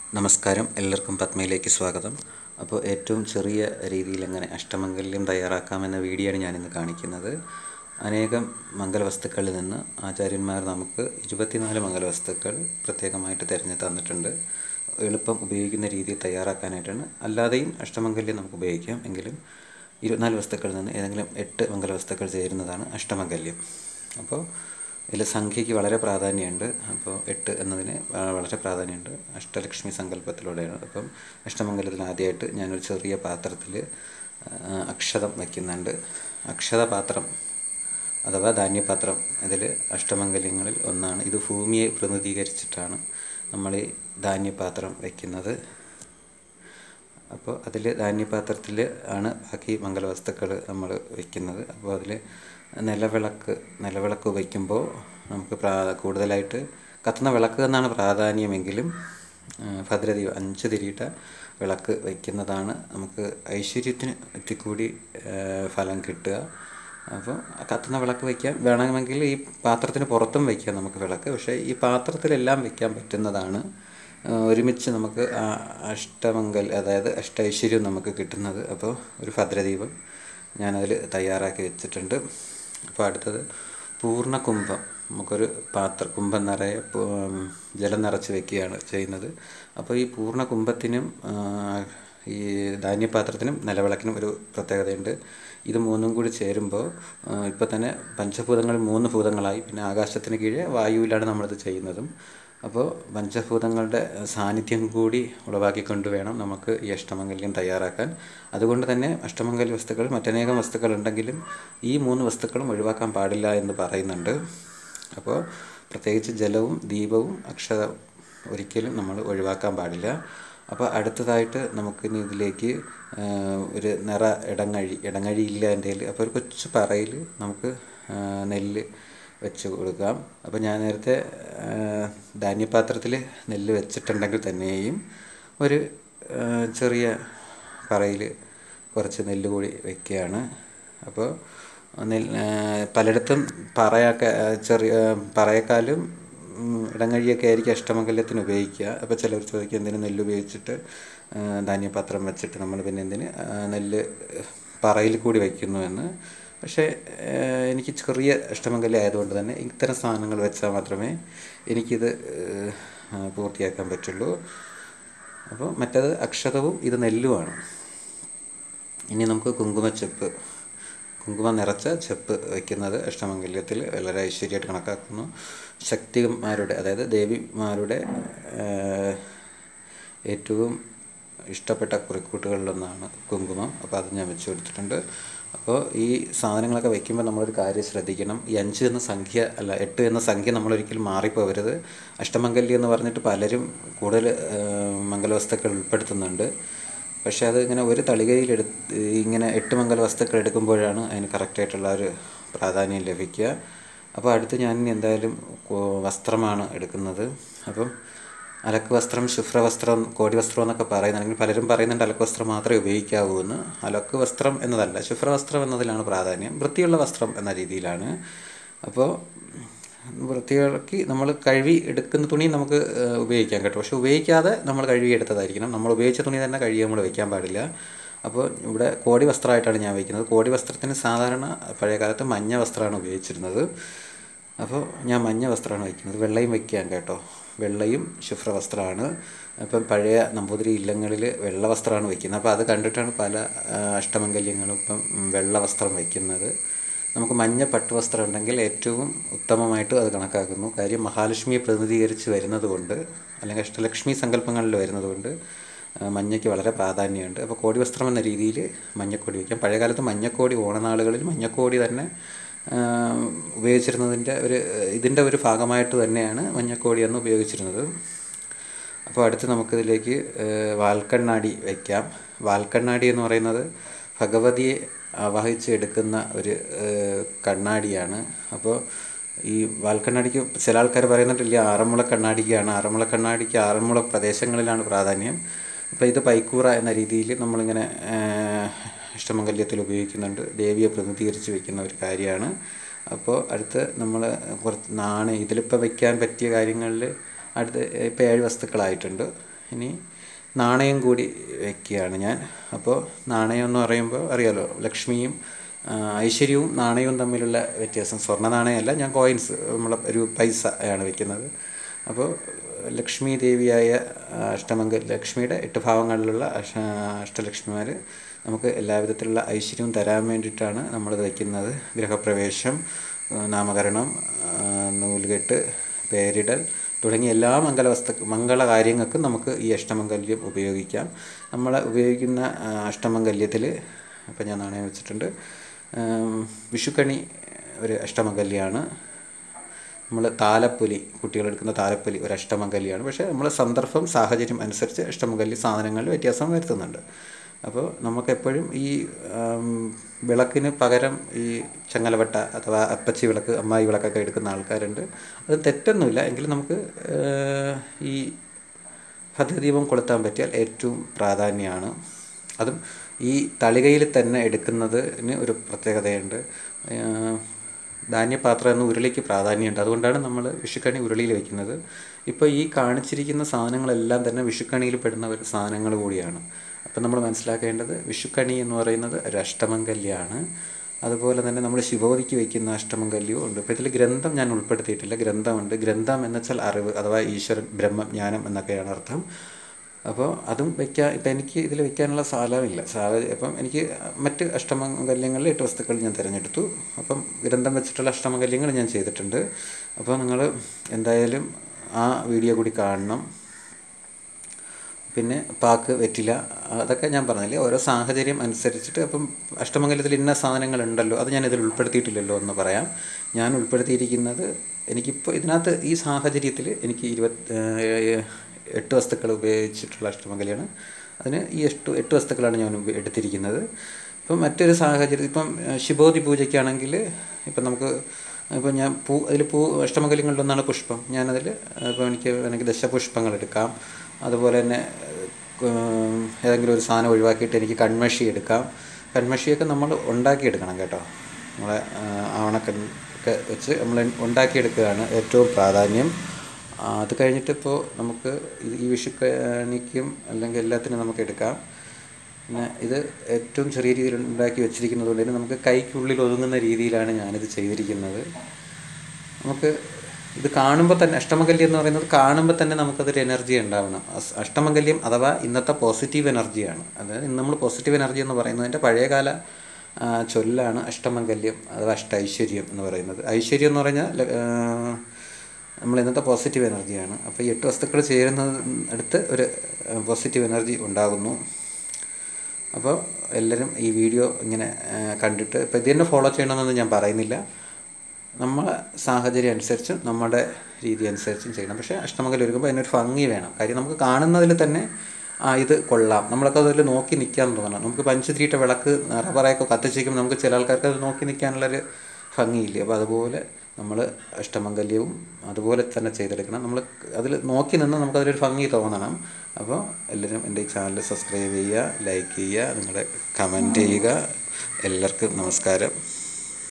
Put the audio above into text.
നമസ്കാരം എല്ലാവർക്കും പത്മയിലേക്ക് സ്വാഗതം അപ്പോൾ ഏറ്റവും ചെറിയ രീതിയിൽ എങ്ങനെ അഷ്ടമംഗല്യം തയ്യാറാക്കാമെന്ന വീഡിയോ ആണ് ഞാനിന്ന് കാണിക്കുന്നത് അനേകം മംഗലവസ്തുക്കളിൽ നിന്ന് ആചാര്യന്മാർ നമുക്ക് ഇരുപത്തിനാല് മംഗലവസ്തുക്കൾ പ്രത്യേകമായിട്ട് തിരഞ്ഞു തന്നിട്ടുണ്ട് എളുപ്പം ഉപയോഗിക്കുന്ന രീതിയിൽ തയ്യാറാക്കാനായിട്ടാണ് അല്ലാതെയും അഷ്ടമംഗല്യം നമുക്ക് ഉപയോഗിക്കാം എങ്കിലും ഇരുപത്തിനാല് വസ്തുക്കളിൽ നിന്ന് ഏതെങ്കിലും എട്ട് മംഗലവസ്തുക്കൾ ചേരുന്നതാണ് അഷ്ടമംഗല്യം അപ്പോൾ ഇതിൽ സംഖ്യയ്ക്ക് വളരെ പ്രാധാന്യമുണ്ട് അപ്പോൾ എട്ട് എന്നതിന് വ- വളരെ പ്രാധാന്യമുണ്ട് അഷ്ടലക്ഷ്മി സങ്കല്പത്തിലൂടെയാണ് അപ്പം അഷ്ടമംഗലത്തിൽ ആദ്യമായിട്ട് ഞാനൊരു ചെറിയ പാത്രത്തിൽ അക്ഷതം വയ്ക്കുന്നുണ്ട് അക്ഷത പാത്രം അഥവാ ധാന്യപാത്രം ഇതിൽ അഷ്ടമംഗല്യങ്ങളിൽ ഒന്നാണ് ഇത് ഭൂമിയെ പ്രതിനിധീകരിച്ചിട്ടാണ് നമ്മൾ ഈ ധാന്യപാത്രം വയ്ക്കുന്നത് അപ്പോൾ അതിൽ ധാന്യപാത്രത്തിൽ ആണ് ബാക്കി മംഗലവസ്തുക്കൾ നമ്മൾ വയ്ക്കുന്നത് അപ്പോൾ അതിൽ നിലവിളക്ക് നിലവിളക്ക് വയ്ക്കുമ്പോൾ നമുക്ക് പ്രാ കൂടുതലായിട്ട് കത്തുന്ന വിളക്ക് എന്നാണ് പ്രാധാന്യമെങ്കിലും ആ, ഭദ്രദീപം അഞ്ച് തിരിയിട്ട വിളക്ക് വയ്ക്കുന്നതാണ് നമുക്ക് ഐശ്വര്യത്തിന് ഇത്തിക്കൂടി ആ, ഫലം കിട്ടുക അപ്പോൾ കത്തുന്ന വിളക്ക് വയ്ക്കാൻ വേണമെങ്കിൽ ഈ പാത്രത്തിന് പുറത്തും വയ്ക്കാം നമുക്ക് വിളക്ക് പക്ഷേ ഈ പാത്രത്തിലെല്ലാം വയ്ക്കാൻ പറ്റുന്നതാണ് ആ, ഒരുമിച്ച് നമുക്ക് ആ അഷ്ടമംഗൽ അതായത് അഷ്ടൈശ്വര്യം നമുക്ക് കിട്ടുന്നത് അപ്പോൾ ഒരു ഭദ്രദീപം ഞാനതിൽ തയ്യാറാക്കി വെച്ചിട്ടുണ്ട് അപ്പോൾ അടുത്തത് പൂർണ്ണ കുംഭം നമുക്കൊരു പാത്ര കുംഭം നിറയെ പു- ജലം നിറച്ച് വെക്കുകയാണ് ചെയ്യുന്നത് അപ്പോൾ ഈ പൂർണ്ണ കുംഭത്തിനും ആ, ഈ ധാന്യപാത്രത്തിനും നിലവിളക്കിനും ഒരു പ്രത്യേകതയുണ്ട് ഇത് മൂന്നും കൂടി ചേരുമ്പോൾ ഇപ്പോൾ തന്നെ പഞ്ചഭൂതങ്ങൾ മൂന്ന് ഭൂതങ്ങളായി പിന്നെ ആകാശത്തിന് കീഴെ വായുവിലാണ് നമ്മളിത് ചെയ്യുന്നതും അപ്പോൾ പഞ്ചഭൂതങ്ങളുടെ സാന്നിധ്യം കൂടി ഉളവാക്കിക്കൊണ്ട് വേണം നമുക്ക് ഈ അഷ്ടമംഗല്യം തയ്യാറാക്കാൻ അതുകൊണ്ട് തന്നെ അഷ്ടമംഗല്യ വസ്തുക്കൾ മറ്റനേകം വസ്തുക്കൾ ഉണ്ടെങ്കിലും ഈ മൂന്ന് വസ്തുക്കളും ഒഴിവാക്കാൻ പാടില്ല എന്ന് പറയുന്നുണ്ട് അപ്പോൾ പ്രത്യേകിച്ച് ജലവും ദീപവും അക്ഷത ഒരിക്കലും നമ്മൾ ഒഴിവാക്കാൻ പാടില്ല അപ്പോൾ അടുത്തതായിട്ട് നമുക്കിനി ഇതിലേക്ക് ആ, ഒരു നിറ ഇടങ്ങഴി ഇടങ്ങഴി ഇല്ല എൻ്റെ കയ്യിൽ അപ്പോൾ ഒരു കൊച്ചു പറയിൽ നമുക്ക് ആ, നെല്ല് വെച്ച് കൊടുക്കാം അപ്പോൾ ഞാൻ നേരത്തെ ആ, ധാന്യപാത്രത്തിൽ നെല്ല് വെച്ചിട്ടുണ്ടെങ്കിൽ തന്നെയും ഒരു ആ, ചെറിയ പറയിൽ കുറച്ച് നെല്ല് കൂടി വെക്കുകയാണ് അപ്പോൾ നെൽ ആ, പലയിടത്തും പറയൊക്കെ ആ, ചെറിയ പറയേക്കാളും ഉം, ഇടങ്ങഴിയൊക്കെ ആയിരിക്കും അഷ്ടമംഗല്യത്തിന് ഉപയോഗിക്കുക അപ്പോൾ ചിലർ ചോദിക്കും എന്തിനു നെല്ല് ഉപയോഗിച്ചിട്ട് ആ, ധാന്യപാത്രം വെച്ചിട്ട് നമ്മൾ പിന്നെ എന്തിന് ആ, നെല്ല് പറയിൽ കൂടി വയ്ക്കുന്നു എന്ന് പക്ഷേ ആ, എനിക്ക് ചെറിയ അഷ്ടമംഗല്യം ആയതുകൊണ്ട് തന്നെ ഇത്തരം സാധനങ്ങൾ വെച്ചാൽ മാത്രമേ എനിക്കിത് ആ, പൂർത്തിയാക്കാൻ പറ്റുള്ളൂ അപ്പോൾ മറ്റത് അക്ഷതവും ഇത് നെല്ലുമാണ് ഇനി നമുക്ക് കുങ്കുമച്ചെപ്പ് കുങ്കുമം നിറച്ച ചെപ്പ് വയ്ക്കുന്നത് അഷ്ടമംഗല്യത്തിൽ വളരെ ഐശ്വര്യമായിട്ട് കണക്കാക്കുന്നു ശക്തിമാരുടെ അതായത് ദേവിമാരുടെ ആ, ഏറ്റവും ഇഷ്ടപ്പെട്ട കുറിക്കൂട്ടുകളിലൊന്നാണ് കുങ്കുമം അപ്പോൾ അത് ഞാൻ വെച്ച് കൊടുത്തിട്ടുണ്ട് അപ്പോൾ ഈ സാധനങ്ങളൊക്കെ വയ്ക്കുമ്പോൾ നമ്മളൊരു കാര്യം ശ്രദ്ധിക്കണം ഈ അഞ്ച് എന്ന സംഖ്യ അല്ല എട്ട് എന്ന സംഖ്യ നമ്മളൊരിക്കലും മാറിപ്പോവരുത് അഷ്ടമംഗല്യം എന്ന് പറഞ്ഞിട്ട് പലരും കൂടുതൽ ആ, മംഗലവസ്തുക്കൾ ഉൾപ്പെടുത്തുന്നുണ്ട് പക്ഷേ അത് ഇങ്ങനെ ഒരു തളികയിൽ എടുത്ത് ഇങ്ങനെ എട്ട് മംഗല വസ്തുക്കൾ എടുക്കുമ്പോഴാണ് അതിന് കറക്റ്റായിട്ടുള്ള ഒരു പ്രാധാന്യം ലഭിക്കുക അപ്പോൾ അടുത്ത് ഞാൻ ഇനി എന്തായാലും കോ- വസ്ത്രമാണ് എടുക്കുന്നത് അപ്പം അലക്ക് വസ്ത്രം ശുഭ്രവസ്ത്രം കോടി വസ്ത്രം എന്നൊക്കെ പറയുന്നുണ്ടെങ്കിൽ പലരും പറയുന്നുണ്ട് അലക്ക് വസ്ത്രം മാത്രമേ ഉപയോഗിക്കാവൂ എന്ന് അലക്ക് വസ്ത്രം എന്നതല്ല ശുഭ്രവസ്ത്രം എന്നതിലാണ് പ്രാധാന്യം വൃത്തിയുള്ള വസ്ത്രം എന്ന രീതിയിലാണ് അപ്പോൾ വൃത്തിയാക്കി നമ്മൾ കഴുകി എടുക്കുന്ന തുണി നമുക്ക് ഏഹ്, ഉപയോഗിക്കാം കേട്ടോ പക്ഷെ ഉപയോഗിക്കാതെ നമ്മൾ കഴുകി എടുത്തതായിരിക്കണം നമ്മൾ ഉപയോഗിച്ച തുണി തന്നെ കഴുകി നമ്മൾ വയ്ക്കാൻ പാടില്ല അപ്പോൾ ഇവിടെ കോടി വസ്ത്രമായിട്ടാണ് ഞാൻ വയ്ക്കുന്നത് കോടി വസ്ത്രത്തിന് സാധാരണ പഴയ കാലത്ത് മഞ്ഞ വസ്ത്രമാണ് ഉപയോഗിച്ചിരുന്നത് അപ്പോൾ ഞാൻ മഞ്ഞ വസ്ത്രമാണ് വയ്ക്കുന്നത് വെള്ളയും വയ്ക്കാം കേട്ടോ വെള്ളയും ശുഭ്രവസ്ത്രമാണ് ഇപ്പം പഴയ നമ്പൂതിരി ഇല്ലങ്ങളിൽ വെള്ള വസ്ത്രമാണ് വയ്ക്കുന്നത് അപ്പോൾ അത് കണ്ടിട്ടാണ് പല ആ, അഷ്ടമംഗല്യങ്ങളും ഇപ്പം വെള്ള വസ്ത്രം വയ്ക്കുന്നത് നമുക്ക് മഞ്ഞ പട്ടുവസ്ത്രം ഉണ്ടെങ്കിൽ ഏറ്റവും ഉത്തമമായിട്ട് അത് കണക്കാക്കുന്നു കാര്യം മഹാലക്ഷ്മിയെ പ്രതിനിധീകരിച്ച് വരുന്നത് കൊണ്ട് അല്ലെങ്കിൽ അഷ്ടലക്ഷ്മി സങ്കല്പങ്ങളിൽ വരുന്നത് കൊണ്ട് ആ, മഞ്ഞയ്ക്ക് വളരെ പ്രാധാന്യമുണ്ട് അപ്പോൾ കോടി വസ്ത്രം എന്ന രീതിയിൽ മഞ്ഞക്കോടി വയ്ക്കാം പഴയകാലത്ത് മഞ്ഞക്കോടി ഓണനാളുകളിൽ മഞ്ഞക്കോടി തന്നെ ആ, ഉപയോഗിച്ചിരുന്നതിൻ്റെ ഒരു ഇതിൻ്റെ ഒരു ഭാഗമായിട്ട് തന്നെയാണ് മഞ്ഞക്കോടി എന്ന് ഉപയോഗിച്ചിരുന്നത് അപ്പോൾ അടുത്ത് നമുക്കിതിലേക്ക് ഏഹ്, വാൽക്കണ്ണാടി വയ്ക്കാം വാൽക്കണ്ണാടി എന്ന് പറയുന്നത് ഭഗവതിയെ ആവാഹിച്ച് എടുക്കുന്ന ഒരു ഏഹ്, കണ്ണാടിയാണ് അപ്പോൾ ഈ വാൽക്കണ്ണാടിക്ക് ചില ആൾക്കാർ പറയുന്നുണ്ടില്ല ആറന്മുള കണ്ണാടിക്കാണ് ആറന്മുള കണ്ണാടിക്ക് ആറന്മുള പ്രദേശങ്ങളിലാണ് പ്രാധാന്യം അപ്പോൾ ഇത് പൈക്കൂറ എന്ന രീതിയിൽ നമ്മളിങ്ങനെ ഏഹ്, അഷ്ടമംഗല്യത്തിൽ ഉപയോഗിക്കുന്നുണ്ട് ദേവിയെ പ്രതിനിധീകരിച്ച് വെക്കുന്ന ഒരു കാര്യമാണ് അപ്പോൾ അടുത്ത് നമ്മൾ കുറച്ച് നാണയം ഇതിലിപ്പോൾ വെക്കാൻ പറ്റിയ കാര്യങ്ങളിൽ അടുത്ത് ഇപ്പോൾ ഏഴ് വസ്തുക്കളായിട്ടുണ്ട് ഇനി നാണയം കൂടി വയ്ക്കുകയാണ് ഞാൻ അപ്പോൾ നാണയം എന്ന് പറയുമ്പോൾ അറിയാലോ ലക്ഷ്മിയും ആ, ഐശ്വര്യവും നാണയവും തമ്മിലുള്ള വ്യത്യാസം സ്വർണ്ണ നാണയമല്ല ഞാൻ കോയിൻസ് നമ്മളെ ഒരു പൈസ ആണ് വെക്കുന്നത് അപ്പോൾ ലക്ഷ്മി ദേവിയായ ആ, അഷ്ടമംഗ ലക്ഷ്മിയുടെ എട്ട് ഭാവങ്ങളിലുള്ള അഷ്ട അഷ്ടലക്ഷ്മിമാർ നമുക്ക് എല്ലാവിധത്തിലുള്ള ഐശ്വര്യവും തരാൻ വേണ്ടിയിട്ടാണ് നമ്മളിത് വയ്ക്കുന്നത് ഗൃഹപ്രവേശം ആ, നാമകരണം ആ, നൂലുകെട്ട് പേരിടൽ തുടങ്ങിയ എല്ലാ മംഗലവസ്തു മംഗള കാര്യങ്ങൾക്കും നമുക്ക് ഈ അഷ്ടമംഗല്യം ഉപയോഗിക്കാം നമ്മൾ ഉപയോഗിക്കുന്ന ആ, അഷ്ടമംഗല്യത്തിൽ ഇപ്പം ഞാൻ നാണയം വെച്ചിട്ടുണ്ട് ആം, വിഷുക്കണി ഒരു അഷ്ടമംഗല്യമാണ് നമ്മൾ താലപ്പൊലി കുട്ടികളെടുക്കുന്ന താലപ്പൊലി ഒരു അഷ്ടമംഗല്യമാണ് പക്ഷേ നമ്മൾ സന്ദർഭം സാഹചര്യം അനുസരിച്ച് അഷ്ടമംഗല്യ സാധനങ്ങളിൽ വ്യത്യാസം വരുത്തുന്നുണ്ട് അപ്പോൾ നമുക്കെപ്പോഴും ഈ ആം, വിളക്കിന് പകരം ഈ ചങ്ങലവട്ട അഥവാ അപ്പച്ചി വിളക്ക് അമ്മായി വിളക്കൊക്കെ എടുക്കുന്ന ആൾക്കാരുണ്ട് അത് തെറ്റൊന്നുമില്ല എങ്കിലും നമുക്ക് ഏഹ്, ഈ ഭദ്രദീപം കൊളുത്താൻ പറ്റിയാൽ ഏറ്റവും പ്രാധാന്യമാണ് അതും ഈ തളികയിൽ തന്നെ എടുക്കുന്നതിന് ഒരു പ്രത്യേകതയുണ്ട് ഏഹ്, ധാന്യപാത്രം എന്ന ഉരുളിക്ക് പ്രാധാന്യമുണ്ട് അതുകൊണ്ടാണ് നമ്മൾ വിഷുക്കണി ഉരുളിയിൽ വെക്കുന്നത് ഇപ്പോൾ ഈ കാണിച്ചിരിക്കുന്ന സാധനങ്ങളെല്ലാം തന്നെ വിഷുക്കണിയിൽ പെടുന്ന ഒരു സാധനങ്ങൾ കൂടിയാണ് അപ്പം നമ്മൾ മനസ്സിലാക്കേണ്ടത് വിഷുക്കണി എന്ന് പറയുന്നത് ഒരു അഷ്ടമംഗല്യമാണ് അതുപോലെ തന്നെ നമ്മൾ ശിവോതിക്ക് വയ്ക്കുന്ന അഷ്ടമംഗല്യവും ഉണ്ട് അപ്പോൾ ഇതിൽ ഗ്രന്ഥം ഞാൻ ഉൾപ്പെടുത്തിയിട്ടില്ല ഗ്രന്ഥമുണ്ട് ഗ്രന്ഥം എന്ന് വെച്ചാൽ അറിവ് അഥവാ ഈശ്വരൻ ബ്രഹ്മം ജ്ഞാനം എന്നൊക്കെയാണ് അർത്ഥം അപ്പോൾ അതും വെക്കാൻ ഇപ്പം എനിക്ക് ഇതിൽ വെക്കാനുള്ള സ്ഥലമില്ല സാഹചര്യം അപ്പം എനിക്ക് മറ്റ് അഷ്ടമംഗല്യങ്ങളിൽ എട്ട് വസ്തുക്കൾ ഞാൻ തിരഞ്ഞെടുത്തു അപ്പം ഗ്രന്ഥം വെച്ചിട്ടുള്ള അഷ്ടമംഗല്യങ്ങൾ ഞാൻ ചെയ്തിട്ടുണ്ട് അപ്പോൾ നിങ്ങൾ എന്തായാലും ആ വീഡിയോ കൂടി കാണണം പിന്നെ പാക്ക് വെറ്റില അതൊക്കെ ഞാൻ പറഞ്ഞില്ലേ ഓരോ സാഹചര്യം അനുസരിച്ചിട്ട് അപ്പം അഷ്ടമംഗലത്തിൽ ഇന്ന സാധനങ്ങളുണ്ടല്ലോ അത് ഞാൻ ഇതിൽ ഉൾപ്പെടുത്തിയിട്ടില്ലല്ലോ എന്ന് പറയാം ഞാൻ ഉൾപ്പെടുത്തിയിരിക്കുന്നത് എനിക്കിപ്പോൾ ഇതിനകത്ത് ഈ സാഹചര്യത്തിൽ എനിക്ക് ഇരുപത്തി എട്ട് വസ്തുക്കൾ ഉപയോഗിച്ചിട്ടുള്ള അഷ്ടമംഗലയാണ് അതിന് ഈ എട്ട് എട്ട് വസ്തുക്കളാണ് ഞാൻ ഉപ- എടുത്തിരിക്കുന്നത് ഇപ്പം മറ്റൊരു സാഹചര്യം ഇപ്പം ഏഹ്, ശിവോതി പൂജയ്ക്കാണെങ്കിൽ ഇപ്പം നമുക്ക് ഇപ്പം ഞാൻ പൂ അതിൽ പൂ അഷ്ടമംഗല്യങ്ങളിലൊന്നാണ് പുഷ്പം ഞാനതിൽ ഇപ്പോൾ എനിക്ക് വേണമെങ്കിൽ ദശപുഷ്പങ്ങൾ എടുക്കാം അതുപോലെ തന്നെ ഏഹ്, ഏതെങ്കിലും ഒരു സാധനം ഒഴിവാക്കിയിട്ട് എനിക്ക് കൺമഷി എടുക്കാം കൺമഷിയൊക്കെ നമ്മൾ ഉണ്ടാക്കിയെടുക്കണം കേട്ടോ നമ്മളെ ആവണക്കൊക്കെ വെച്ച് നമ്മൾ ഉണ്ടാക്കിയെടുക്കുകയാണ് ഏറ്റവും പ്രാധാന്യം ആ, അത് കഴിഞ്ഞിട്ട് ഇപ്പോൾ നമുക്ക് ഇത് ഈ വിഷുക്കണിക്കും അല്ലെങ്കിൽ എല്ലാത്തിനും നമുക്ക് എടുക്കാം പിന്നെ ഇത് ഏറ്റവും ചെറിയ രീതിയിൽ ഉണ്ടാക്കി വെച്ചിരിക്കുന്നത് കൊണ്ട് തന്നെ നമുക്ക് കൈക്കുള്ളിൽ ഒതുങ്ങുന്ന രീതിയിലാണ് ഞാനിത് ചെയ്തിരിക്കുന്നത് നമുക്ക് ഇത് കാണുമ്പോൾ തന്നെ അഷ്ടമംഗല്യം എന്ന് പറയുന്നത് കാണുമ്പോൾ തന്നെ നമുക്കതൊരു എനർജി ഉണ്ടാവണം അസ്- അഷ്ടമംഗല്യം അഥവാ ഇന്നത്തെ പോസിറ്റീവ് എനർജിയാണ് അതായത് ഇന്ന് നമ്മൾ പോസിറ്റീവ് എനർജി എന്ന് പറയുന്നതിൻ്റെ പഴയകാല ആ, ചൊല്ലാണ് അഷ്ടമംഗല്യം അഥവാ അഷ്ട ഐശ്വര്യം എന്ന് പറയുന്നത് ഐശ്വര്യം എന്ന് പറഞ്ഞാൽ ല- ആ, നമ്മൾ ഇന്നത്തെ പോസിറ്റീവ് എനർജിയാണ് അപ്പോൾ ഈ എട്ട് വസ്തുക്കൾ ചേരുന്നത് അടുത്ത് ഒരു പോസിറ്റീവ് എനർജി ഉണ്ടാകുന്നു അപ്പോൾ എല്ലാവരും ഈ വീഡിയോ ഇങ്ങനെ ആ, കണ്ടിട്ട് ഇപ്പോൾ ഇത് തന്നെ ഫോളോ ചെയ്യണമെന്നൊന്നും ഞാൻ പറയുന്നില്ല നമ്മളെ സാഹചര്യം അനുസരിച്ചും നമ്മുടെ രീതി അനുസരിച്ചും ചെയ്യണം പക്ഷേ അഷ്ടമംഗലം ഒരുക്കുമ്പോൾ അതിനൊരു ഭംഗി വേണം കാര്യം നമുക്ക് കാണുന്നതിൽ തന്നെ ആ ഇത് കൊള്ളാം നമ്മളൊക്കെ അതിൽ നോക്കി നിൽക്കാൻ തോന്നണം നമുക്ക് പഞ്ചതിരിയിട്ട വിളക്ക് റബ്ബറയൊക്കെ കത്തിച്ചിരിക്കുമ്പോൾ നമുക്ക് ചില ആൾക്കാർക്ക് അത് നോക്കി നിൽക്കാനുള്ളൊരു ഭംഗിയില്ലേ അപ്പോൾ അതുപോലെ നമ്മൾ അഷ്ടമംഗല്യവും അതുപോലെ തന്നെ ചെയ്തെടുക്കണം നമ്മൾ അതിൽ നോക്കി നിന്ന് നമുക്കതിലൊരു ഭംഗി തോന്നണം അപ്പോൾ എല്ലാവരും എൻ്റെ ഈ ചാനൽ സബ്സ്ക്രൈബ് ചെയ്യുക ലൈക്ക് ചെയ്യുക നിങ്ങളുടെ കമൻറ്റ് ചെയ്യുക എല്ലാവർക്കും നമസ്കാരം